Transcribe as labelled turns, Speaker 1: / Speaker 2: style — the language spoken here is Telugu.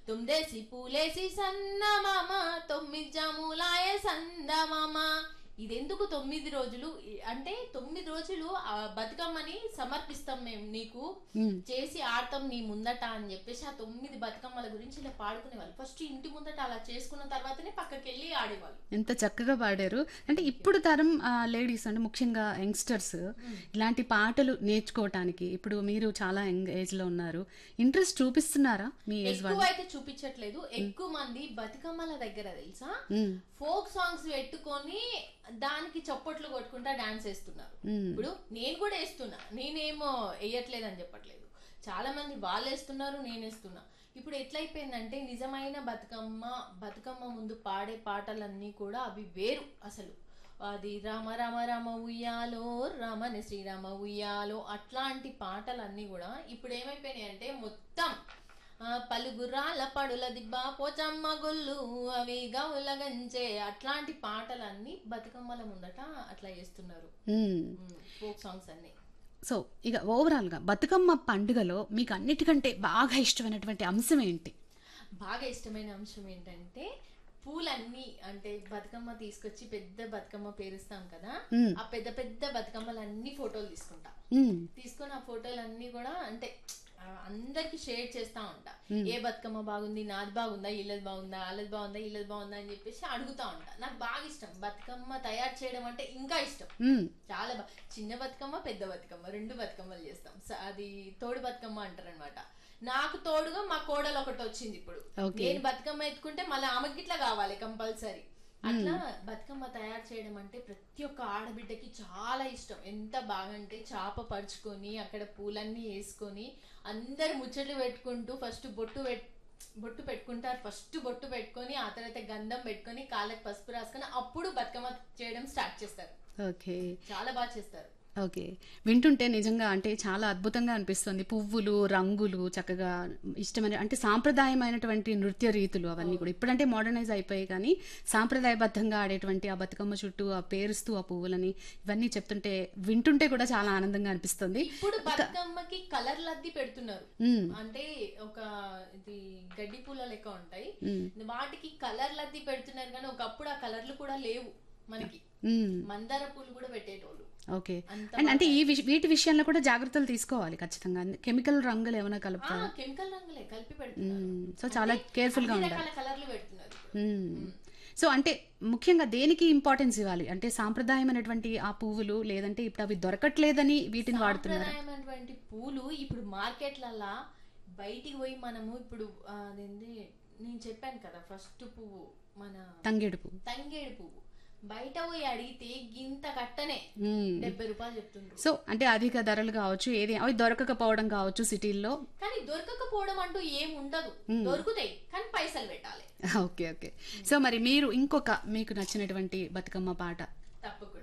Speaker 1: తొమ్మిదేసి పూలేసి సన్నమామ తొమ్మిది జాములాయ సందమామ ఇదెందుకు తొమ్మిది రోజులు ఈ- అంటే తొమ్మిది రోజులు ఆ బతుకమ్మని సమర్పిస్తాం మేము నీకు
Speaker 2: మ్మ్.
Speaker 1: చేసి ఆడతాం నీ ముందట అని చెప్పేసి ఆ తొమ్మిది బతుకమ్మల గురించి ఇలా పాడుకునేవాళ్ళు ఫస్ట్ ఇంటి ముందట అలా చేసుకున్న తర్వాతనే పక్కకి వెళ్ళి ఆడేవాళ్ళు
Speaker 2: ఎంత చక్కగా పాడారు అంటే ఇప్పుడు తరం లేడీస్ అంటే ముఖ్యంగా యంగ్స్టర్స్ ఇలాంటి పాటలు నేర్చుకోవటానికి ఇప్పుడు మీరు చాలా యంగ్ ఏజ్ లో ఉన్నారు ఇంట్రెస్ట్ చూపిస్తున్నారా మీ ఏజ్
Speaker 1: ఎక్కువ
Speaker 2: వాళ్ళు
Speaker 1: అయితే చూపించట్లేదు ఎక్కువ మంది బతుకమ్మల దగ్గర తెలుసా
Speaker 2: మ్మ్.
Speaker 1: ఫోక్ సాంగ్స్ పెట్టుకొని దానికి చప్పట్లు కొట్టుకుంటా డాన్స్ వేస్తున్నారు
Speaker 2: మ్మ్.
Speaker 1: ఇప్పుడు నేను కూడా వేస్తున్నా నేనేమో వేయట్లేదు అని చెప్పట్లేదు చాలా మంది వాళ్ళు వేస్తున్నారు నేను వేస్తున్నా ఇప్పుడు ఎట్లయిపోయిందంటే నిజమైన బతుకమ్మ బతుకమ్మ ముందు పాడే పాటలన్నీ కూడా అవి వేరు అసలు అది రామ రామ రామ ఉయ్యాలో రామని శ్రీరామ ఉయ్యాలో అట్లాంటి పాటలన్నీ కూడా ఇప్పుడు ఏమైపోయినాయి అంటే మొత్తం ఆ, పలుగురాల పడుల దిబ్బ పోచమ్మ గొల్లు అవి గౌల గంజే అట్లాంటి పాటలన్నీ బతుకమ్మల ముందట అట్లా చేస్తున్నారు
Speaker 2: మ్మ్.
Speaker 1: ఫోక్ సాంగ్స్ అన్ని
Speaker 2: సో ఇక ఓవరాల్ గా బతుకమ్మ పండుగలో మీకు అన్నిటికంటే బాగా ఇష్టమైనటువంటి అంశం ఏంటి
Speaker 1: బాగా ఇష్టమైన అంశం ఏంటంటే పూలన్నీ అంటే బతుకమ్మ తీసుకొచ్చి పెద్ద బతుకమ్మ పేరుస్తాం కదా
Speaker 2: మ్మ్.
Speaker 1: ఆ పెద్ద పెద్ద బతుకమ్మలన్నీ ఫోటోలు తీసుకుంటా
Speaker 2: మ్మ్.
Speaker 1: తీసుకొని ఆ ఫోటోలన్నీ కూడా అంటే ఆ, అందరికి షేర్ చేస్తా ఉంటా ఏ బతుకమ్మ బాగుంది నాది బాగుందా ఇల్లది బాగుందా వాళ్ళది బాగుందా ఇల్లది బాగుందా అని చెప్పేసి అడుగుతా ఉంటా నాకు బాగా ఇష్టం బతుకమ్మ తయారు చేయడం అంటే ఇంకా ఇష్టం
Speaker 2: మ్మ్.
Speaker 1: చాలా బా చిన్న బతుకమ్మ పెద్ద బతుకమ్మ రెండు బతుకమ్మలు చేస్తాం స- అది తోడు బతుకమ్మ అంటారు అనమాట నాకు తోడుగా మా కోడలు ఒకటి వచ్చింది ఇప్పుడు
Speaker 2: Okay.
Speaker 1: నేను బతుకమ్మ ఎత్తుకుంటే మళ్ళీ ఆమెకి ఇట్లా కావాలి కంపల్సరీ అట్లా బతుకమ్మ తయారు చేయడం అంటే ప్రతి ఒక్క ఆడబిడ్డకి చాలా ఇష్టం ఎంత బాగా అంటే చాప పరుచుకొని అక్కడ పూలన్నీ వేసుకొని అందరు ముచ్చట్లు పెట్టుకుంటూ ఫస్ట్ బొట్టు పెట్ బొట్టు పెట్టుకుంటారు ఫస్ట్ బొట్టు పెట్టుకొని ఆ తర్వాత గంధం పెట్టుకొని కాళ్ళకి పసుపు రాసుకొని అప్పుడు బతుకమ్మ చేయడం స్టార్ట్ చేస్తారు
Speaker 2: ఓకే
Speaker 1: చాలా బాగా చేస్తారు
Speaker 2: ఓకే వింటుంటే నిజంగా అంటే చాలా అద్భుతంగా అనిపిస్తుంది పువ్వులు రంగులు చక్కగా ఇష్టమైన అంటే సాంప్రదాయమైనటువంటి నృత్య రీతులు అవన్నీ కూడా ఇప్పుడంటే మోడర్నైజ్ అయిపోయాయి కానీ సాంప్రదాయబద్ధంగా ఆడేటువంటి ఆ బతుకమ్మ చుట్టూ ఆ పేరుస్తూ ఆ పువ్వులని ఇవన్నీ చెప్తుంటే వింటుంటే కూడా చాలా ఆనందంగా అనిపిస్తుంది
Speaker 1: ఇప్పుడు బతుకమ్మకి కలర్ లద్ది పెడుతున్నారు
Speaker 2: మ్మ్.
Speaker 1: అంటే ఒక ఇది గడ్డి పూల లెక్క ఉంటాయి
Speaker 2: మ్మ్.
Speaker 1: వాటికి కలర్ లద్ది పెడుతున్నారు కానీ ఒకప్పుడు ఆ కలర్లు కూడా లేవు మనకి
Speaker 2: మ్మ్.
Speaker 1: మందార పూలు కూడా పెట్టేటోళ్ళు
Speaker 2: ఓకే
Speaker 1: అంత
Speaker 2: అండ్ అంటే ఈ విష- వీటి విషయంలో కూడా జాగ్రత్తలు తీసుకోవాలి ఖచ్చితంగా కెమికల్ రంగులు ఏమైనా
Speaker 1: ఆ,
Speaker 2: కలుపుతారు
Speaker 1: కెమికల్ రంగులే కలిపి పెడుతున్నారు
Speaker 2: సో చాలా కేర్ఫుల్ గా
Speaker 1: అన్ని
Speaker 2: ఉండాలి
Speaker 1: రకాల కలర్లు పెడుతున్నారు ఇప్పుడు.
Speaker 2: మ్మ్. సో అంటే ముఖ్యంగా దేనికి ఇంపార్టెన్స్ ఇవ్వాలి అంటే సాంప్రదాయమైనటువంటి ఆ పువ్వులు లేదంటే ఇప్పుడు అవి దొరకట్లేదని వీటిని వాడుతున్నారు
Speaker 1: సాంప్రదాయమైనటువంటి పూలు ఇప్పుడు మార్కెట్లల్లా బయటికి పోయి మనము ఇప్పుడు ఆ, అదేంటి నేను చెప్పాను కదా ఫస్ట్ పువ్వు మన
Speaker 2: తంగేడు పువ్వు
Speaker 1: తంగేడు పువ్వు బయట పోయి అడిగితే గింత కట్టనే
Speaker 2: మ్మ్.
Speaker 1: డెబ్బై రూపాయలు చెప్తుండ్రు
Speaker 2: సో అంటే అధిక ధరలు కావచ్చు ఏది అవి దొరకకపోవడం కావచ్చు సిటీల్లో
Speaker 1: కానీ దొరకకపోవడం అంటూ ఏం ఉండదు దొరుకుతాయి కానీ పైసలు పెట్టాలి
Speaker 2: ఓకే ఓకే సో మరి మీరు ఇంకొక మీకు నచ్చినటువంటి బతుకమ్మ పాట
Speaker 1: తప్పకుండా